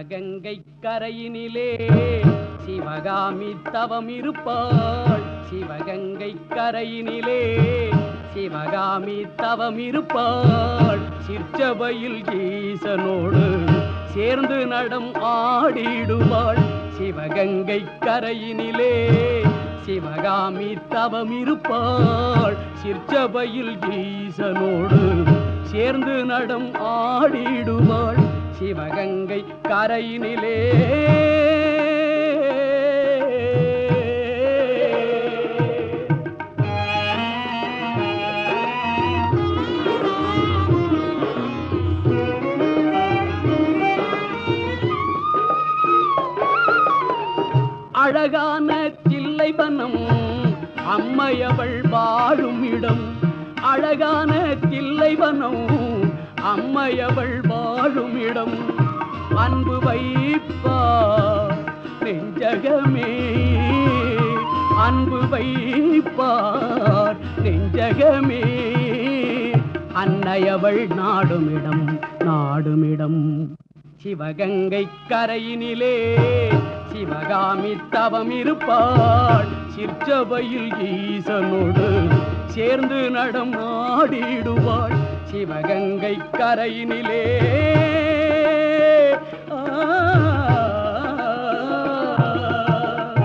சிவகங்கை கரையினிலே சிவகாமி தவம் இருப்பாள் சிவகங்கை கரையினிலே சிவகாமி தவம் இருப்பாள் சிற்சபையில் ஈசனோடு சேர்ந்து நடம் ஆடிடுவாள் சிவகங்கை கரையினிலே சிவகாமி தவம் இருப்பாள் சிற்சபையில் ஈசனோடு சேர்ந்து நடம் ஆடிடுவாள் சிவகங்கை கரையினிலே அழகான தில்லைவனம் அம்மையவள் வாழும் இடம் அழகான தில்லைவனம் அம்மையவள் வாழும் இடம் அன்பு வைப்பார் நெஞ்சகமே அன்பு வைப்பார் நெஞ்சகமே அன்னையவள் நாடுமிடம் நாடுமிடம் சிவகங்கை கரையினிலே சிவகாமி தவம் இருப்பாள் சிற்சபையில் ஈசனோடு சேர்ந்து நடம் ஆடிடுவாள் சிவகங்கை கரையினிலே ஆ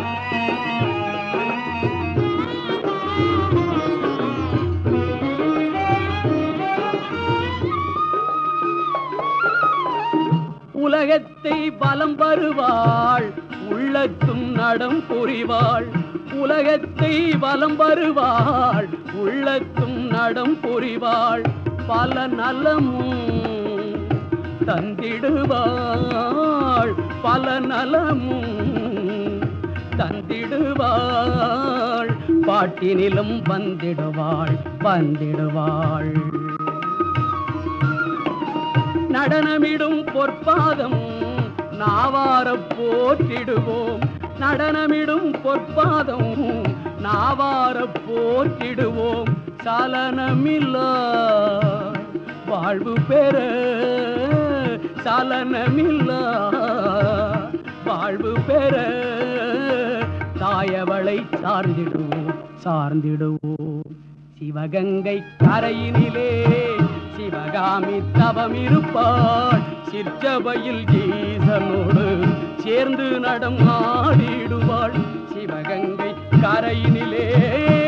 உலகத்தை பலம் வருவாள் உள்ளத்தும் நடம் புரிவாள் உலகத்தை பலம் வருவாள் உள்ளத்தும் நடம் புரிவாள் பல நலமும் தந்திடுவாள் பல நலமும் தந்திடுவாள் பாட்டினிலும் வந்திடுவாள் வந்திடுவாள் நடனமிடும் பொற்பாதம் நாவார போற்றிடுவோம் நடனமிடும் பொற்பாதம் நாவார போற்றிடுவோம் சலனமில்லா வாழ்வு பெற சலனமில்லா வாழ்வு பெற தாயவளை சார்ந்திடுவோம் சார்ந்திடுவோம் சிவகங்கை கரையினிலே சிவகாமி தவம் இருப்பாள் சிற்சபையில் ஈசனோடு சேர்ந்து நடம் ஆடிடுவாள் சிவகங்கை கரையினிலே